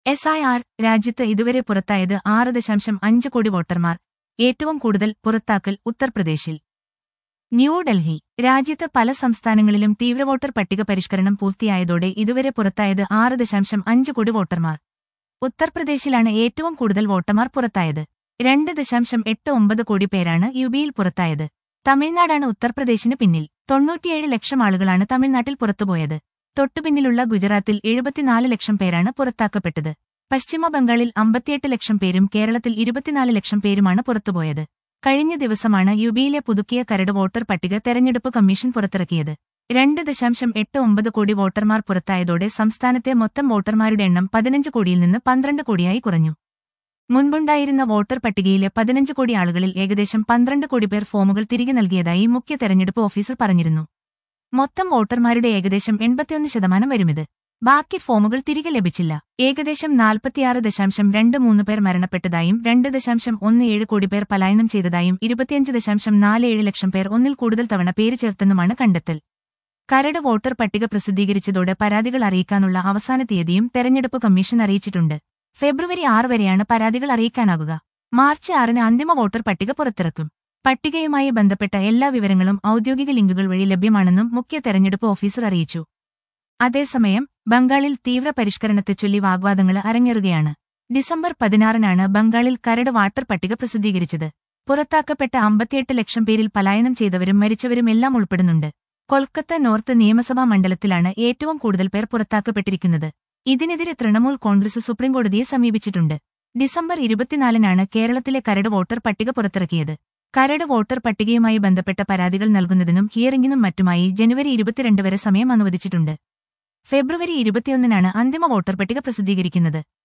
S I R രാജ്യത്ത് ഇതുവരെ പുറത്തായത് ആറ് ദശാംശം അഞ്ച് കോടി വോട്ടർമാർ ഏറ്റവും കൂടുതൽ പുറത്താക്കൽ ഉത്തർപ്രദേശിൽ ന്യൂഡൽഹി രാജ്യത്ത് പല സംസ്ഥാനങ്ങളിലും തീവ്ര വോട്ടർ പട്ടിക പരിഷ്കരണം പൂർത്തിയായതോടെ ഇതുവരെ പുറത്തായത് ആറ് ദശാംശം അഞ്ച് കോടി വോട്ടർമാർ ഉത്തർപ്രദേശിലാണ് ഏറ്റവും കൂടുതൽ വോട്ടർമാർ പുറത്തായത് രണ്ട് ദശാംശം എട്ട് ഒമ്പത് കോടി പേരാണ് യുപിയിൽ പുറത്തായത് തമിഴ്നാടാണ് ഉത്തർപ്രദേശിന് പിന്നിൽ തൊണ്ണൂറ്റിയേഴ് ലക്ഷം ആളുകളാണ് തമിഴ്നാട്ടിൽ പുറത്തുപോയത് തൊട്ടുപിന്നിലുള്ള ഗുജറാത്തിൽ എഴുപത്തിനാല് ലക്ഷം പേരാണ് പുറത്താക്കപ്പെട്ടത് പശ്ചിമ ബംഗാളിൽ അമ്പത്തിയെട്ട് ലക്ഷം പേരും കേരളത്തിൽ ഇരുപത്തിനാല് ലക്ഷം പേരുമാണ് പുറത്തുപോയത് കഴിഞ്ഞ ദിവസമാണ് യുപിയിലെ പുതുക്കിയ കരട് വോട്ടർ പട്ടിക തെരഞ്ഞെടുപ്പ് കമ്മീഷൻ പുറത്തിറക്കിയത് രണ്ട് ദശാംശം എട്ട് ഒമ്പത് കോടി വോട്ടർമാർ പുറത്തായതോടെ സംസ്ഥാനത്തെ മൊത്തം വോട്ടർമാരുടെ എണ്ണം പതിനഞ്ച് കോടിയിൽ നിന്ന് പന്ത്രണ്ട് കോടിയായി കുറഞ്ഞു മുൻപുണ്ടായിരുന്ന വോട്ടർ പട്ടികയിലെ പതിനഞ്ച് കോടി ആളുകളിൽ ഏകദേശം പന്ത്രണ്ട് കോടി പേർ ഫോമുകൾ തിരികെ നൽകിയതായി മുഖ്യ തെരഞ്ഞെടുപ്പ് ഓഫീസർ പറഞ്ഞിരുന്നു മൊത്തം വോട്ടർമാരുടെ ഏകദേശം എൺപത്തിയൊന്ന് ശതമാനം വരുമിത് ബാക്കി ഫോമുകൾ തിരികെ ലഭിച്ചില്ല ഏകദേശം നാൽപ്പത്തിയാറ് ദശാംശം രണ്ട് മൂന്ന് പേർ മരണപ്പെട്ടതായും രണ്ട് ദശാംശം ഒന്ന് ഏഴ് കോടി പേർ പലായനം ചെയ്തതായും ഇരുപത്തിയഞ്ച് ദശാംശം നാല് ഏഴ് ലക്ഷം പേർ ഒന്നിൽ കൂടുതൽ തവണ പേര് ചേർത്തെന്നുമാണ് കണ്ടെത്തൽ കരട് വോട്ടർ പട്ടിക പ്രസിദ്ധീകരിച്ചതോടെ പരാതികൾ അറിയിക്കാനുള്ള അവസാന തീയതിയും തെരഞ്ഞെടുപ്പ് കമ്മീഷൻ അറിയിച്ചിട്ടുണ്ട് ഫെബ്രുവരി ആറ് വരെയാണ് പരാതികൾ അറിയിക്കാനാകുക മാർച്ച് ആറിന് അന്തിമ വോട്ടർ പട്ടിക പുറത്തിറക്കും പട്ടികയുമായി ബന്ധപ്പെട്ട എല്ലാ വിവരങ്ങളും ഔദ്യോഗിക ലിങ്കുകൾ വഴി ലഭ്യമാണെന്നും മുഖ്യ തെരഞ്ഞെടുപ്പ് ഓഫീസർ അറിയിച്ചു അതേസമയം ബംഗാളിൽ തീവ്ര പരിഷ്കരണത്തെ ചൊല്ലി വാഗ്വാദങ്ങൾ അരങ്ങേറുകയാണ് ഡിസംബർ പതിനാറിനാണ് ബംഗാളിൽ കരട് വാട്ടർ പട്ടിക പ്രസിദ്ധീകരിച്ചത് പുറത്താക്കപ്പെട്ട അമ്പത്തിയെട്ട് ലക്ഷം പേരിൽ പലായനം ചെയ്തവരും മരിച്ചവരും എല്ലാം ഉൾപ്പെടുന്നുണ്ട് കൊൽക്കത്ത നോർത്ത് നിയമസഭാ മണ്ഡലത്തിലാണ് ഏറ്റവും കൂടുതൽ പേർ പുറത്താക്കപ്പെട്ടിരിക്കുന്നത് ഇതിനെതിരെ തൃണമൂൽ കോൺഗ്രസ് സുപ്രീംകോടതിയെ സമീപിച്ചിട്ടുണ്ട് ഡിസംബർ ഇരുപത്തിനാലിനാണ് കേരളത്തിലെ കരട് വോട്ടർ പട്ടിക പുറത്തിറക്കിയത് കരട് വോട്ടർ പട്ടികയുമായി ബന്ധപ്പെട്ട പരാതികൾ നൽകുന്നതിനും ഹിയറിംഗിനും മറ്റുമായി ജനുവരി ഇരുപത്തിരണ്ട് വരെ സമയം അനുവദിച്ചിട്ടുണ്ട് ഫെബ്രുവരി ഇരുപത്തിയൊന്നിനാണ് അന്തിമ വോട്ടർ പട്ടിക പ്രസിദ്ധീകരിക്കുന്നത്